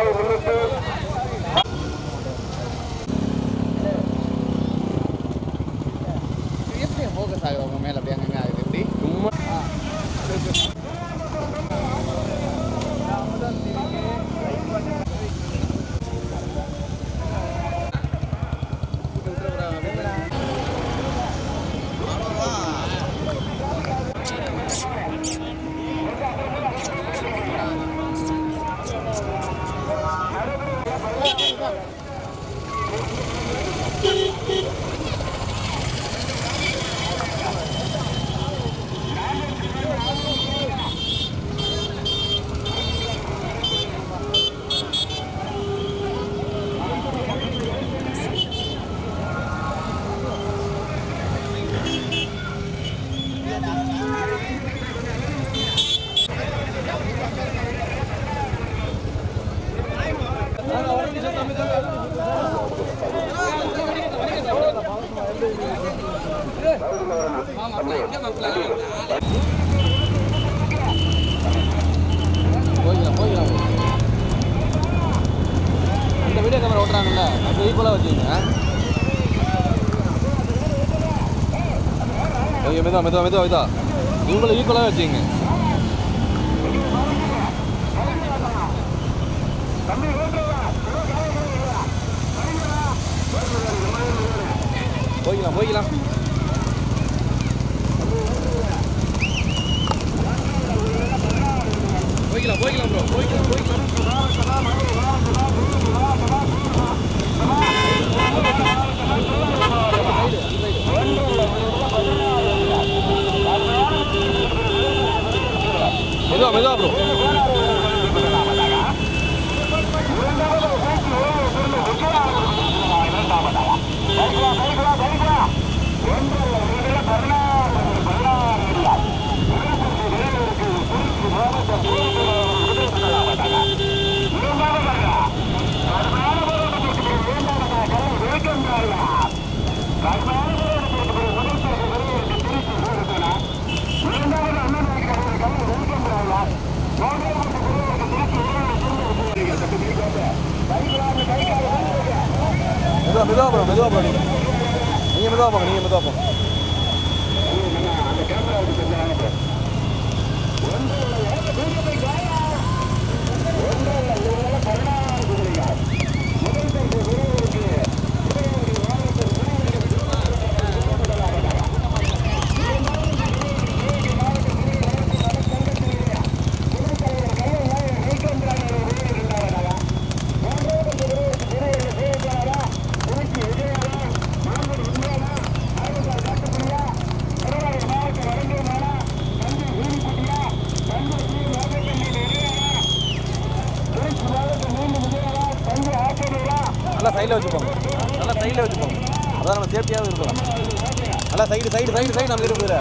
திருவிழாவை முன்னிட்டு எப்படி ஃபோக்கஸ் ஆகுது உங்க மேல அப்படியே அங்கங்க ஆகுது எப்படி சும்மா போய்க்கலாம் போய்க்கலாம் இந்த வீடியோ கேமரா ஓட்டுறாங்கல்ல அது ஈக்குவலாக வச்சுக்கோங்க ஓகே மெதுவா மெதுவா மெதுவா மெதுவா இவங்களை ஈக்குவலாக வச்சுக்கோங்க போய்க்கலாம் போய்க்கலாம் போய்க்கலாம் போய்க்கலாம் ப்ரோ போய்க்கலாம் போய்க்கலாம் மெதுவா மெதுவா ப்ரோ மெதுவா மெதுவா ப்ரோ மெதுவா ப்ரோ நீங்கள் நீங்கள் மெதுவா போங்க நீங்கள் மெதுவா போங்க நல்லா சைடில் வச்சுப்போங்க நல்லா சைடில் வச்சுப்போங்க அதான் நம்ம சேஃப்டியாகவும் இருக்கலாம் நல்லா சைடு சைடு சைடு சைடு நம்ம இருக்குது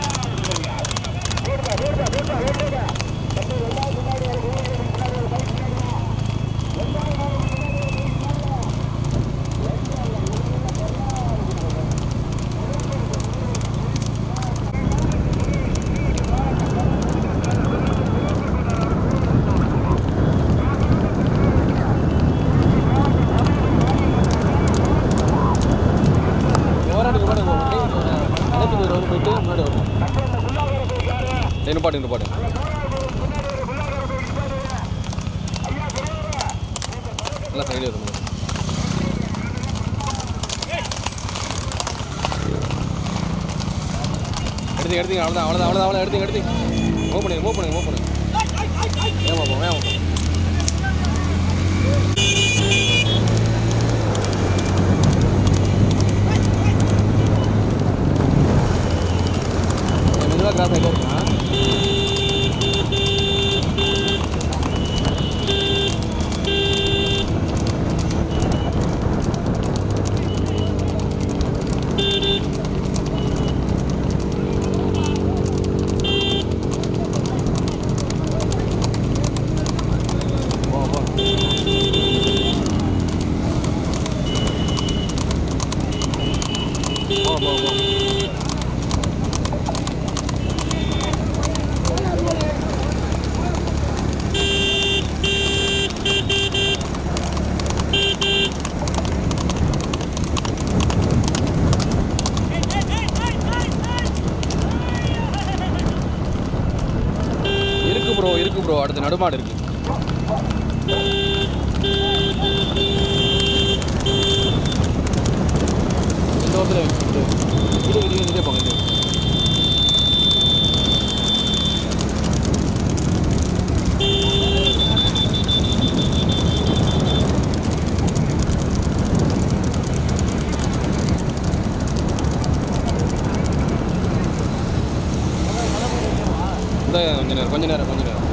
ஓராட்டுக்கு முன்னாடி நிலத்துக்கு ஒரு வந்து போயிட்டு முன்னாடி வருவோம் சரி நிப்பாட்டு நிப்பாட்டு நல்லா சைடு இருக்கும் எடுத்து எடுத்தீங்க அவ்வளோதான் அவ்வளோதான் அவ்வளோதான் அவ்வளோ எடுத்தீங்க எடுத்தீங்க மூவ் பண்ணுங்க மூவ் பண்ணுங்க மூவ் பண்ணுங்க ஏமா போங்க ஏமா போங்க மெதுவாக கிராஸ் ஆகிட்டே இருக்கான் ப்ரோ அடுத்து நடுமாடு இருக்கு இந்த ஓரத்தில் இது இது இது இதே போங்க இது இந்த கொஞ்ச நேரம் கொஞ்ச நேரம் கொஞ்ச நேரம்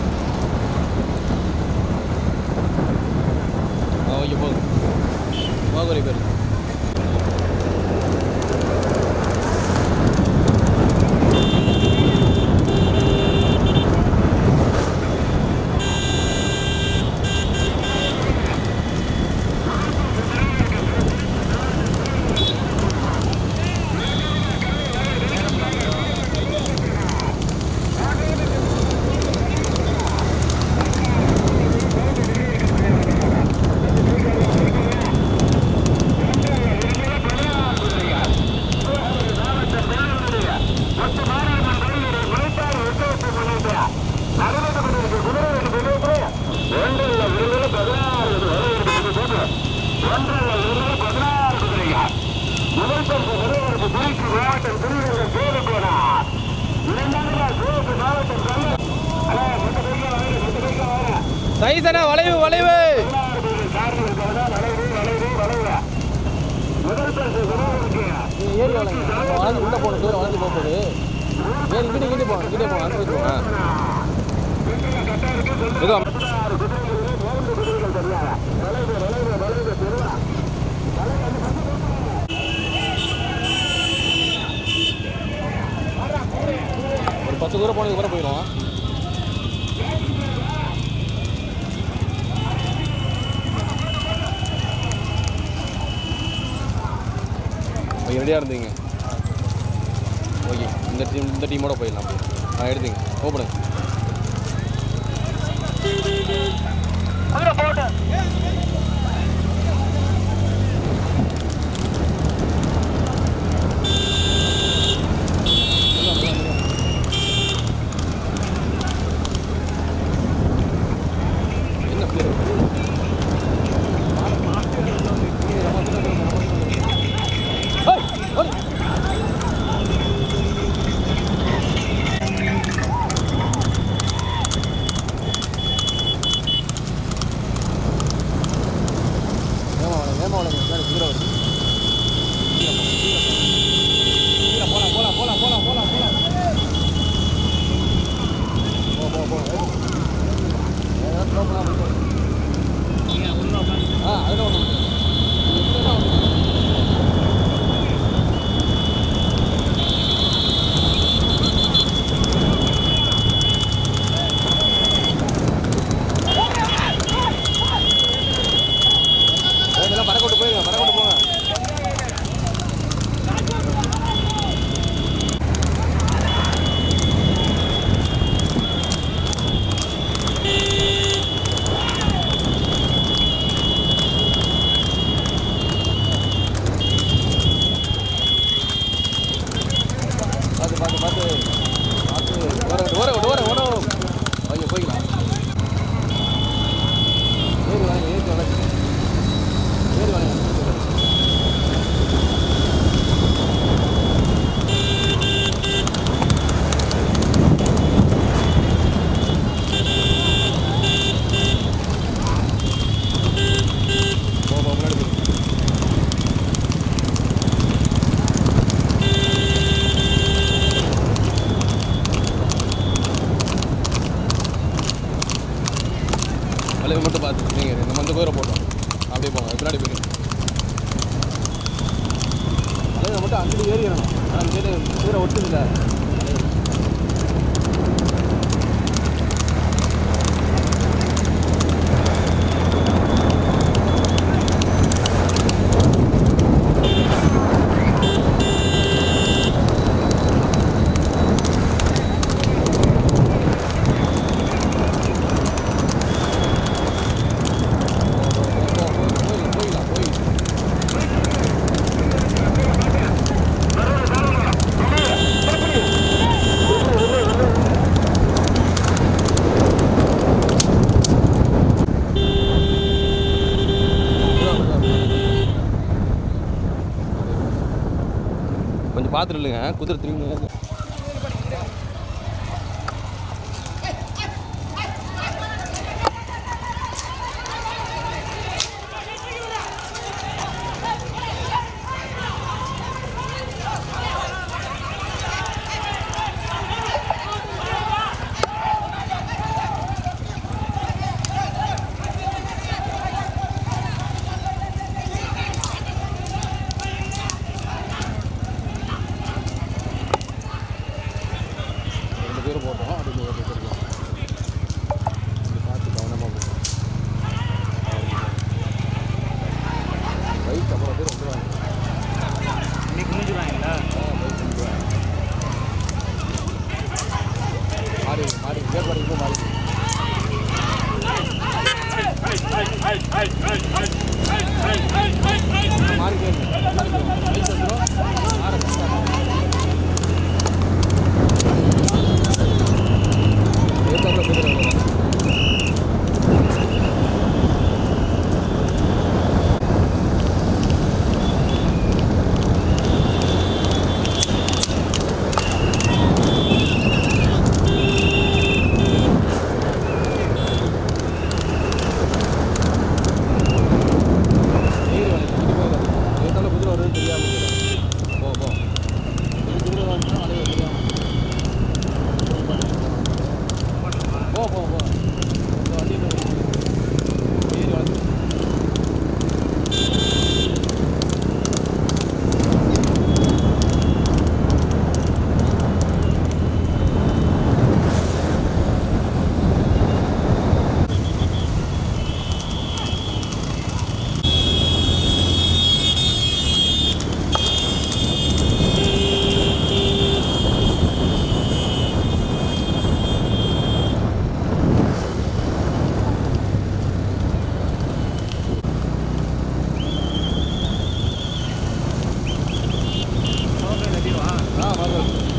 ஆ ஓகே போதும் வாகுரி பேர் சைசனா வளைவு வளைவு நீ ஏறி வளைங்க நம்ம வளைஞ்சு உள்ளே போகணும் தூரம் வளைஞ்சு போக போகுது ஏறி இங்கிட்டு இங்கிட்டு போங்க இங்கிட்டே போங்க அங்கே போயிட்டு போங்க இதோ ஒரு பத்து தூரம் போனதுக்கு அப்புறம் போயிடுவோம் ஓகே ரெடியாக இருந்தீங்க ஓகே இந்த டீம் இந்த டீமோட போயிடலாம் ஆ எடுத்தீங்க ஓப்பனுங்க என்ன பேர் ஏய், ஓடு. வேகமா வாங்க, வேகமா வாங்க, முன்னாடி குதிரை வருது. கீழே போலாம், போலாம், போலாம், போலாம், போலாம், போலாம். போ, போ, போ, வேகம். வேகம், slow பண்ணா போயிட்டு வரும். ஆ, அதுல ஒண்ணு இருக்கு. இதுல ஒண்ணு இருக்கு. ஏய், இதெல்லாம் பறக்கோட்டு போயிருங்க பறக்கோட்டு போங்க பார்த்து பார்த்து பார்த்து பார்த்து ஓர ஓர ஓர ஓர ஓகே போய்க்கலாம் ஏறி வாங்க ஏறி வாங்க ஏறி வாங்க போ, போ, முன்னாடி போ. வளைவு மட்டும் பார்த்து நீங்கள் நம்ம அந்த கோயிலை போட்டோம் அப்படியே போங்க பின்னாடி போயிடுங்க வளைவை மட்டும் அங்கிட்டு ஏறிடணும் ஆனால் இந்த கீரை ஒட்டுதில்ல போயிடலாம் போயிடலாம் பார்த்துட்டு இல்லைங்க குதிரை திரும்பி ரெண்டு பேரும் போட்டோம் அது ஒரு பேர் பார்த்து கவனமாக போட்டோம் பைக் அப்புறம் பேர் வந்துடுவாங்க இன்னைக்கு முடிஞ்சுருவாங்களா மாறி மாறி பேர் பாருங்க மாறி மாறி பேர் பைக் வந்துடும் மாற ஏற்காப்புல பேசுகிறாங்க நீர் வந்து ஏற்கால குதிரை வருது தெரியாமல் போ போ குதிரை வந்துச்சுன்னா அதே தெரியாமல் போ போ போ இந்த வண்டி நீர் வந்து ஆ வாங்க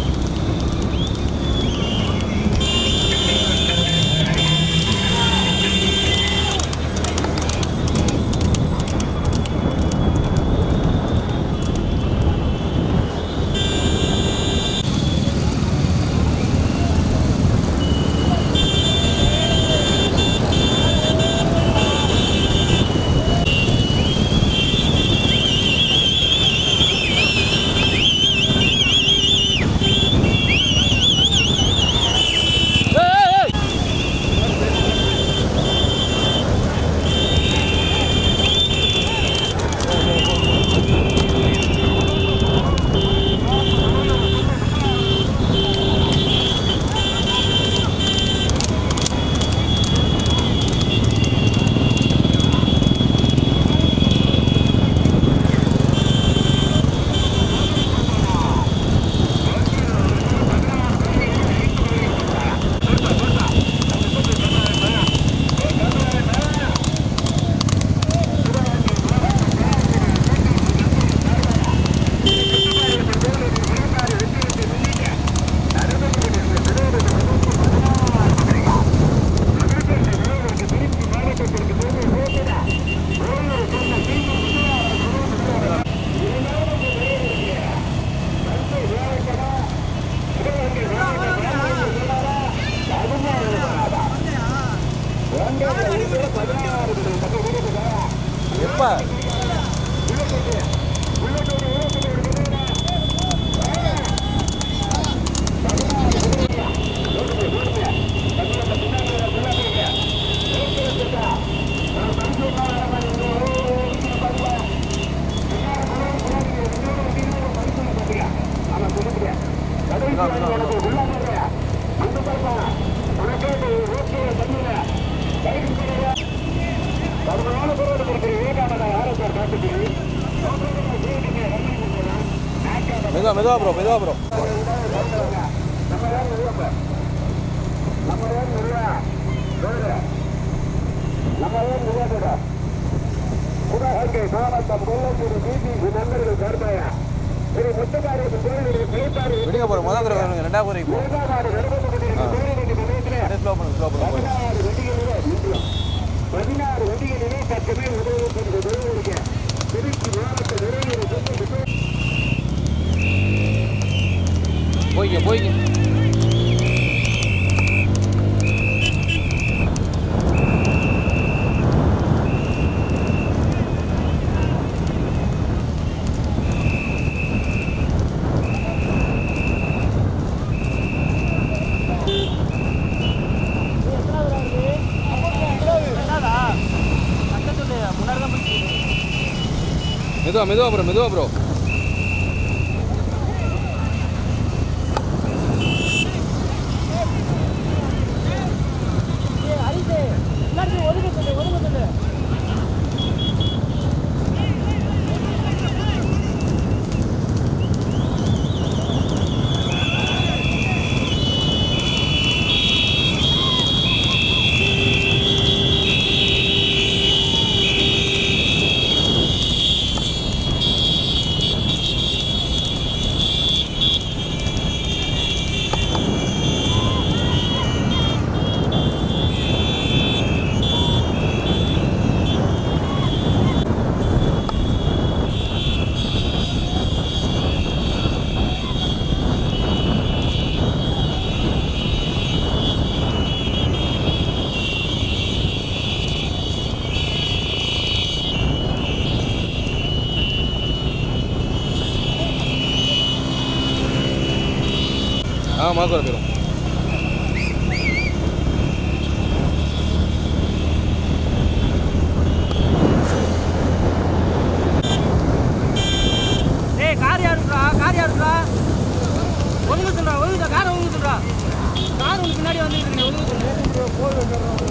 எப்போ மெதுவா மெதுவா ப்ரோ மெதுவா ப்ரோ விடுங்க ப்ரோ முதல் தடவை வருங்க ரெண்டாவது முறை இப்போ ஸ்லோ பண்ணு ஸ்லோ பண்ணு போதும். பதினாறு வண்டிகளிலே தற்சமயம் உதவி திருச்சி மாவட்ட நிறைவேறு மெதுவா மெதுவா ப்ரோ மெதுவா ப்ரோ ஆ மாசம் போயிடும் ஏய் கார் யாருக்குறா கார் யாருக்குறா ஒழுங்கு சொல்றா ஒழுங்கு கார் ஒழுங்கு சொல்றா கார் உனக்கு பின்னாடி வந்துட்டு இருக்கு ஒழுங்கு சொல்லு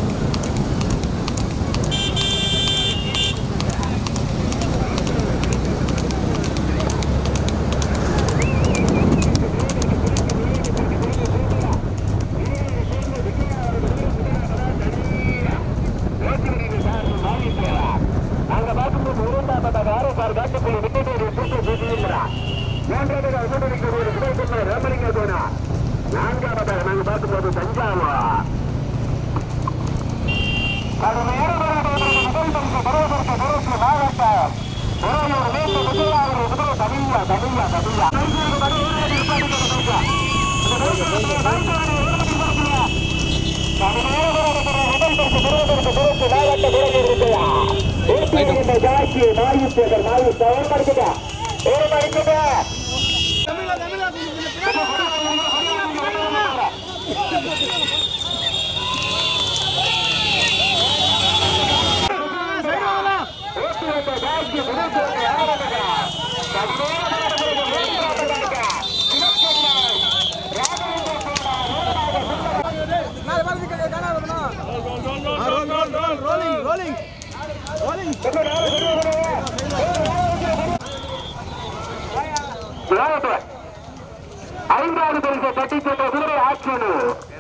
நாங்க பார்க்கும்போது இரண்டாவது ஆரோக்கார் காட்டுக்குள்ள விட்டு ஒரு சூப்பர் பேசுகிறார் மூன்றாவது அனுமதிக்கு ஒரு விடைபெற்ற ராமலிங்க கோனா நான்காவதாக நாங்க பார்க்கும்போது தஞ்சாவூர் அது நேரடியாக முதல் பரிசு பெறுவதற்கு பொறுப்பு மாவட்டம் உறையூர் மேற்கு விஜயாவூர் குதிரை தமிழா தமிழா தமிழா ஐந்தாவது பரிசை தட்டி சென்ற குதிரை ஆட்சியனு